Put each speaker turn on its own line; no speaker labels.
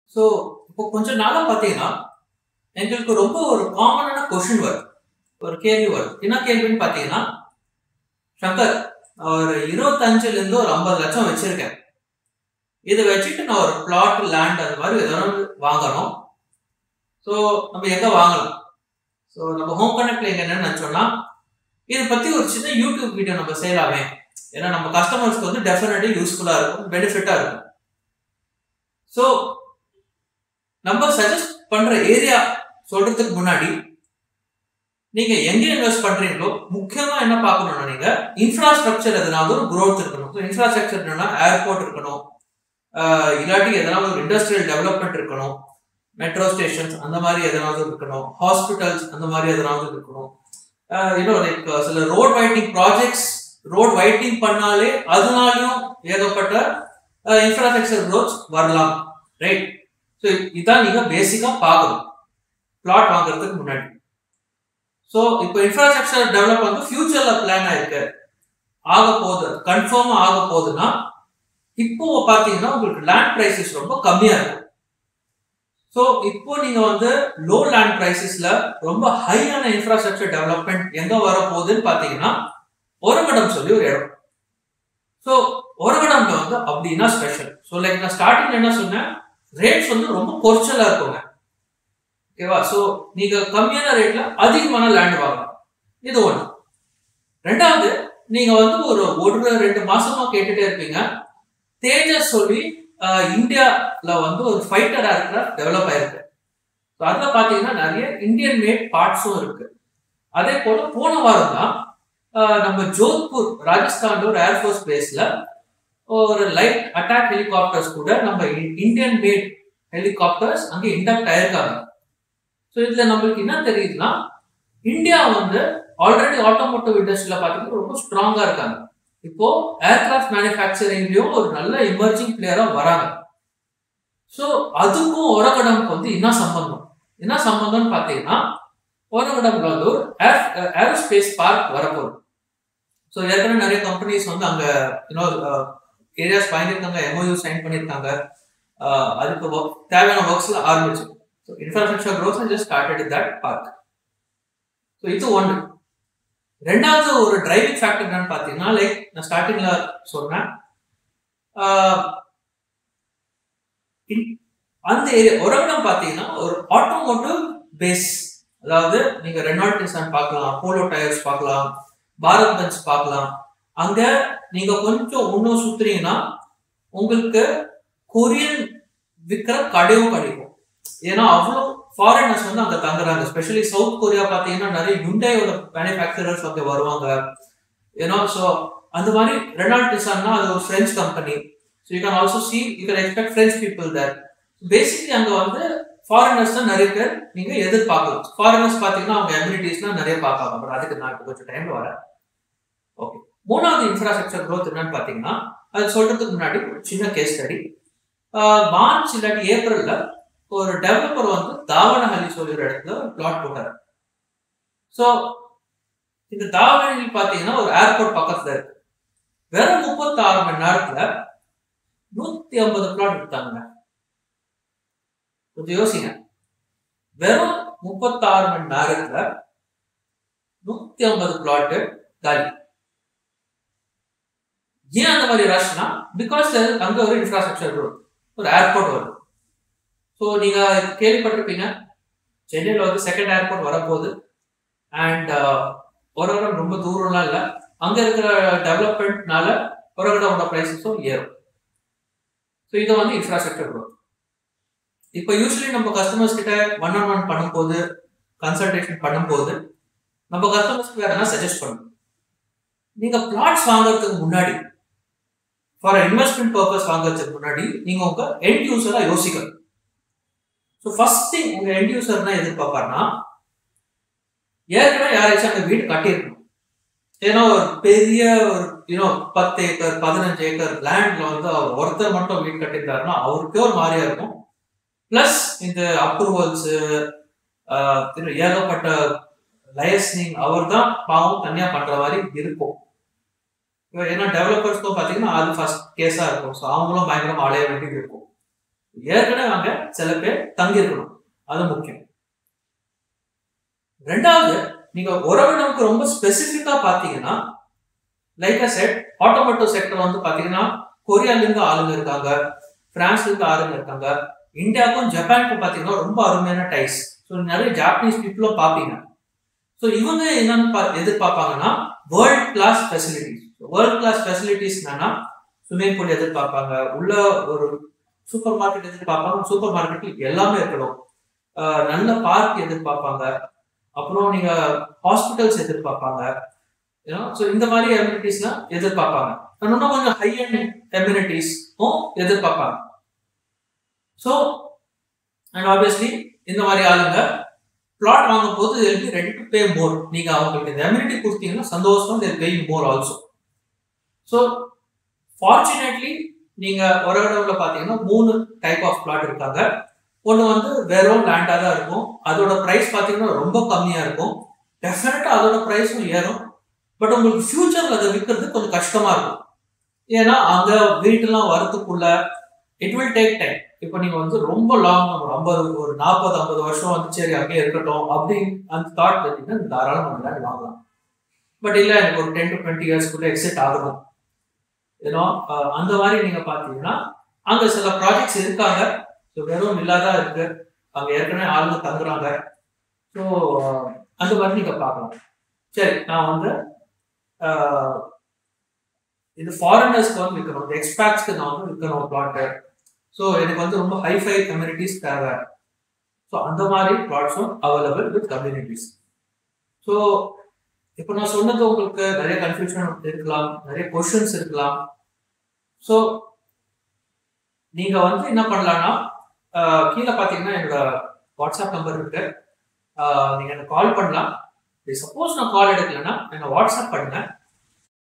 so இப்போ கொஞ்ச நாளா பார்த்தீங்கன்னா எங்களுக்கு ரொம்ப ஒரு காமனான கொஷின் வருது ஒரு கேள்வி வருது என்ன கேள்வின்னு பார்த்தீங்கன்னா சங்கர் ஒரு இருபத்தஞ்சுல இருந்து ஒரு ஐம்பது லட்சம் வச்சிருக்கேன் இதை வச்சுட்டு நான் ஒரு பிளாட் லேண்ட் அது மாதிரி ஏதாவது வாங்கணும் ஸோ நம்ம எங்க வாங்கலாம் ஸோ நம்ம ஹோம் கனெக்ட்ல எங்க என்னன்னு நினச்சோம்னா இதை பத்தி ஒரு சின்ன யூடியூப் வீடியோ நம்ம செய்யலாமே ஏன்னா நம்ம கஸ்டமர்ஸ்க்கு வந்து டெஃபினெட்லி யூஸ்ஃபுல்லா இருக்கும் பெனிஃபிட்டா இருக்கும் ஸோ நம்ம சஜஸ்ட் பண்ற ஏரியா சொல்றதுக்கு முன்னாடி நீங்க எங்க இன்வெஸ்ட் பண்றீங்களோ முக்கியமா என்ன பார்க்கணும்னா நீங்க இன்ஃப்ராஸ்ட்ரக்சர் எதனாவது ஒரு growth இருக்கணும் ஸோ இன்ஃப்ராஸ்ட்ரக்சர் என்னன்னா ஏர்போர்ட் இருக்கணும் ஆஹ் இல்லாட்டி எதனாவது ஒரு இண்டஸ்ட்ரியல் டெவலப்மெண்ட் இருக்கணும் மெட்ரோ ஸ்டேஷன்ஸ் அந்த மாதிரி எதனாவது இருக்கணும் ஹாஸ்பிட்டல்ஸ் அந்த மாதிரி எதனாவது இருக்கணும் இன்னும் லைக் சில road widening projects road widening பண்ணாலே அதனாலையும் ஏகப்பட்ட இன்ஃப்ராஸ்ட்ரக்சர் growth வரலாம் ரைட் ஸோ இதான் நீங்க பேசிக்கா பார்க்கணும் பிளாட் வாங்குறதுக்கு முன்னாடி ஸோ இப்போ இன்ஃப்ராஸ்ட்ரக்சர் டெவலப் வந்து ஃபியூச்சர்ல பிளான் ஆயிருக்கு ஆக போகுது கன்ஃபார்மா ஆக போகுதுன்னா இப்போ பார்த்தீங்கன்னா உங்களுக்கு லேண்ட் ப்ரைஸஸ் ரொம்ப கம்மியா இருக்கும் ஸோ இப்போ நீங்க வந்து லோ லேண்ட் ப்ரைஸஸ்ல ரொம்ப ஹையான இன்ஃப்ராஸ்ட்ரக்சர் டெவலப்மெண்ட் எங்க வர போகுதுன்னு பார்த்தீங்கன்னா ஒரகடம் சொல்லி ஒரு இடம் ஸோ ஒரகடம்ல வந்து அப்படின்னா ஸ்பெஷல் ஸோ லைக் நான் ஸ்டார்டிங்ல என்ன சொன்னேன் ரேட்ஸ் வந்து ரொம்ப குறைச்சலா இருக்குங்க ஓகேவா ஸோ நீங்க கம்மியான ரேட்ல அதிகமான லேண்ட் வாங்கலாம் இது ஒன்று ரெண்டாவது நீங்க வந்து ஒரு ஒரு ரெண்டு மாசமா கேட்டுட்டே இருப்பீங்க தேஜஸ் சொல்லி ஆஹ், இந்தியால வந்து ஒரு ஃபைட்டர் ஏர்கிராஃப்ட் டெவலப் ஆயிருக்கு ஸோ அதில் பார்த்தீங்கன்னா நிறைய இந்தியன் மேட் பார்ட்ஸும் இருக்கு அதே போல போன வாரம் தான் ஆஹ், நம்ம ஜோத்பூர் ராஜஸ்தான்ல ஒரு ஏர்ஃபோர்ஸ் பேஸ்ல ஒரு லைட் அட்டாக் ஹெலிகாப்டர்ஸ் கூட நம்ம இந்தியன் மேட் ஹெலிகாப்டர்ஸ் அங்கே இண்டக்ட் ஆயிருக்காங்க ஸோ இதுல நம்மளுக்கு என்ன தெரியுதுன்னா இந்தியா வந்து ஆல்ரெடி ஆட்டோமோட்டிவ் இண்டஸ்ட்ரியில பார்த்தீங்கன்னா ரொம்ப ஸ்ட்ராங்கா இருக்காங்க இப்போ ஏர்கிராஃப்ட் மேனுஃபேக்சரிங்லயும் ஒரு நல்ல எமர்ஜிங் பிளேயரா வராங்க ஸோ அதுக்கும் ஒரகடம்க்கு வந்து என்ன சம்பந்தம் என்ன சம்பந்தம்னு பார்த்தீங்கன்னா ஒரகடம்ல வந்து ஒரு ஏர் ஏரோஸ்பேஸ் பார்க் வரப்போகுது ஸோ ஏற்கனவே நிறைய கம்பெனிஸ் வந்து அங்க இன்னொரு ஏரியாஸ் வாங்கியிருக்காங்க எம்ஓயூ சைன் பண்ணியிருக்காங்க அஹ் அதுக்கு work- தேவையான ஒர்க்ஸ்ல ஆரம்பிச்சு so infrastructure growth just started in that park so இது ஒன்று ரெண்டாவது ஒரு டிரைவிங் ஃபேக்டர் என்னன்னு பார்த்தீங்கன்னா லைக் நான் ஸ்டார்டிங்ல சொன்னேன் ஆஹ் இன்- அந்த ஏரியா உரகடம் பார்த்தீங்கன்னா ஒரு ஆட்டோமோட்டிவ் பேஸ் அதாவது நீங்க ரெனால்ட் நிசான் பார்க்கலாம் அப்போலோ டயர்ஸ் பார்க்கலாம் பாரத் பென்ஸ் பார்க்கலாம் அங்க நீங்க கொஞ்சம் இன்னும் சுத்துறீங்கன்னா உங்களுக்கு கொரியன் விற்கிற கடையும் கிடைக்கும் ஏன்னா அவ்வளோ ஃபாரினர்ஸ் வந்து அங்க தங்குறாங்க ஸ்பெஷலி சவுத் கொரியா பார்த்தீங்கன்னா நிறைய யுண்டையோட மேனுஃபேக்சரர்ஸ் அங்கே வருவாங்க ஏன்னா ஸோ அந்த மாதிரி ரெனால்ட் நிசான்னா அது ஒரு French company so you can also see you can expect French people there basically அங்கே வந்து ஃபாரினர்ஸ் தான் நிறைய பேர் நீங்க எதிர்பார்க்கலாம் ஃபாரினர்ஸ் பார்த்தீங்கன்னா அவங்க எம்யூனிட்டிஸ்லாம் நிறைய பார்ப்பாங்க பட் அதுக்கு நான் இப்போ கொஞ்சம் டைம்ல வரேன் ஓகே மூணாவது இன்ஃப்ராஸ்ட்ரக்சர் growth என்னன்னு பார்த்தீங்கன்னா அது சொல்றதுக்கு முன்னாடி ஒரு சின்ன கேஸ் ஸ்டடி மார்ச் இல்லாட்டி ஏப்ரல்ல ஒரு டெவலப்பர் வந்து தாவணஹள்ளி சொல்லி ஒரு இடத்துல ஒரு பிளாட் போட்டார் ஸோ இந்த தாவணஹள்ளி பார்த்தீங்கன்னா ஒரு ஏர்போர்ட் பக்கத்துல இருக்கு வெறும் முப்பத்தாறு மணி நேரத்துல நூத்தி ஐம்பது பிளாட் விட்டாங்க கொஞ்சம் யோசிங்க வெறும் முப்பத்தாறு மணி நேரத்துல நூத்தி ஐம்பது பிளாட் காலி ஏன் அந்த மாதிரி ரஷ்னா பிகாஸ் அங்க ஒரு இன்ஃப்ராஸ்ட்ரக்சர் growth ஒரு ஏர்போர்ட் வருது ஸோ நீங்க கேள்விப்பட்டிருப்பீங்க சென்னையில் வந்து செகண்ட் ஏர்போர்ட் வரப்போகுது அண்ட் ஒரகடம் ரொம்ப தூரம்லாம் இல்லை அங்க இருக்கிற டெவலப்மெண்ட்னால ஒரகடமோட ப்ரைஸஸும் ஏறும் ஸோ இதை வந்து இன்ஃப்ராஸ்ட்ரக்சர் growth இப்போ யூஸ்வலி நம்ம கஸ்டமர்ஸ் கிட்ட ஒன் ஆன் ஒன் பண்ணும்போது கன்சல்டேஷன் பண்ணும்போது நம்ம கஸ்டமர்ஸ்க்கு வேற என்ன சஜஸ்ட் பண்ணணும் நீங்க பிளாட்ஸ் வாங்குறதுக்கு முன்னாடி ஃபார் இன்வெஸ்ட்மெண்ட் பர்பஸ் வாங்குறதுக்கு முன்னாடி நீங்க உங்க எண்ட் யூசரா யோசிக்கணும் ஸோ ஃபர்ஸ்ட் திங் உங்க எண்ட் யூசர் என்ன எதிர்பார்ப்பாருன்னா ஏற்கனவே யாராச்சும் அந்த வீடு கட்டியிருக்கணும் ஏன்னா ஒரு பெரிய ஒரு யூனோ பத்து ஏக்கர் பதினஞ்சு ஏக்கர் லேண்ட்ல வந்து அவர் ஒருத்தர் மட்டும் வீடு கட்டியிருந்தாருன்னா அவருக்கே ஒரு மாதிரியா இருக்கும் பிளஸ் இந்த அப்ரூவல்ஸ் ஏகப்பட்ட லைசனிங் அவர் தான் பாவம் தனியா பண்ற மாதிரி இருக்கும் ஏன்னா டெவலப்பர்ஸ்க்கும் பார்த்தீங்கன்னா அது ஃபர்ஸ்ட் கேஸா இருக்கும் ஸோ அவங்களும் பயங்கரமா அலைய வேண்டியது இருக்கும் ஏற்கனவே அங்க சில பேர் தங்கியிருக்கணும் அது முக்கியம் ரெண்டாவது நீங்க உறவினருக்கு ரொம்ப ஸ்பெசிஃபிக்கா பாத்தீங்கன்னா like a set automotive sector வந்து பாத்தீங்கன்னா கொரியால இருந்து ஆளுங்க இருக்காங்க பிரான்ஸ்ல இருந்து ஆளுங்க இருக்காங்க இந்தியாவுக்கும் ஜப்பானுக்கும் பாத்தீங்கன்னா ரொம்ப அருமையான டைஸ் ஸோ நிறைய ஜாப்பனீஸ் பீப்புளும் பார்ப்பீங்க ஸோ இவங்க என்னன்னு பா- எதிர்பார்ப்பாங்கன்னா world class facilities world class facilities என்னன்னா ஸ்விம்மிங் பூல் எதிர்பார்ப்பாங்க உள்ள ஒரு சூப்பர் மார்க்கெட் எதிர்பார்ப்பாங்க சூப்பர் மார்க்கெட்ல எல்லாமே இருக்கணும் அஹ் நல்ல பார்க் எதிர்பார்ப்பாங்க அப்புறம் நீங்க ஹாஸ்பிட்டல்ஸ் எதிர்பார்ப்பாங்க ஸோ இந்த மாதிரி அம்யூனிட்டிஸ்லாம் எதிர்பார்ப்பாங்க இன்னும் கொஞ்சம் ஹை அண்ட் அம்யூனிட்டிஸும் எதிர்பார்ப்பாங்க ஸோ அண்ட் ஆப்வியஸ்லி இந்த மாதிரி ஆளுங்க பிளாட் வாங்கும் போது be ready to pay more நீங்க அவங்களுக்கு இந்த அம்யூனிட்டி கொடுத்தீங்கன்னா சந்தோஷமா they're paying more also so fortunately நீங்க ஒரு இடத்துல பாத்தீங்கன்னா மூணு டைப் ஆஃப் பிளாட் இருக்காங்க ஒன்று வந்து வெறும் லேண்டாக தான் இருக்கும் அதோட ப்ரைஸ் பார்த்தீங்கன்னா ரொம்ப கம்மியாக இருக்கும் டெஃபினட்டாக அதோட ப்ரைஸும் ஏறும் பட் உங்களுக்கு ஃபியூச்சரில் அதை விற்கிறது கொஞ்சம் கஷ்டமாக இருக்கும் ஏன்னா அங்கே வீட்டெல்லாம் வரத்துக்குள்ள இட் வில் டேக் டைம் இப்போ நீங்கள் வந்து ரொம்ப லாங் ஒரு ஐம்பது ஒரு நாற்பது ஐம்பது வருஷம் வந்து சரி அங்கேயே இருக்கட்டும் அப்படின்னு அந்த தாட் பார்த்தீங்கன்னா தாராளம் நம்ம லேண்ட் வாங்கலாம் பட் இல்லை எனக்கு ஒரு டென் டு டுவெண்ட்டி இயர்ஸ்க்குள்ள எக்ஸிட் ஆகணும் ஏன்னா அந்த மாதிரி நீங்கள் பார்த்தீங்கன்னா அங்கே சில ப்ராஜெக்ட்ஸ் இருக்காங்க ஸோ வெறும் இல்லாதான் இருக்கு அங்கே ஏற்கனவே ஆளுங்க தங்குறாங்க ஸோ அந்த மாதிரி நீங்கள் பார்க்கலாம் சரி நான் வந்து ஆஹ், இது ஃபாரினர்ஸ்க்கு வந்து விற்கணும் எக்ஸ்பேக்ட்ஸ்க்கு நான் வந்து விற்கணும் பிளாட்டு ஸோ எனக்கு வந்து ரொம்ப ஹைஃபை கம்யூனிட்டிஸ் தேவை ஸோ அந்த மாதிரி பிளாட்ஸும் அவைலபிள் வித் கம்யூனிட்டிஸ் ஸோ இப்போ நான் சொன்னது உங்களுக்கு நிறைய கன்ஃபியூஷன் இருக்கலாம் நிறைய கொஷின்ஸ் இருக்கலாம் ஸோ நீங்க வந்து என்ன பண்ணலாம்னா ஆஹ், கீழே பார்த்தீங்கன்னா என்னோட வாட்ஸ்அப் நம்பர் இருக்கு ஆஹ், நீங்க எனக்கு கால் பண்ணலாம் சப்போஸ் நான் கால் எடுக்கலைன்னா என்ன வாட்ஸ்அப் பண்ணுங்க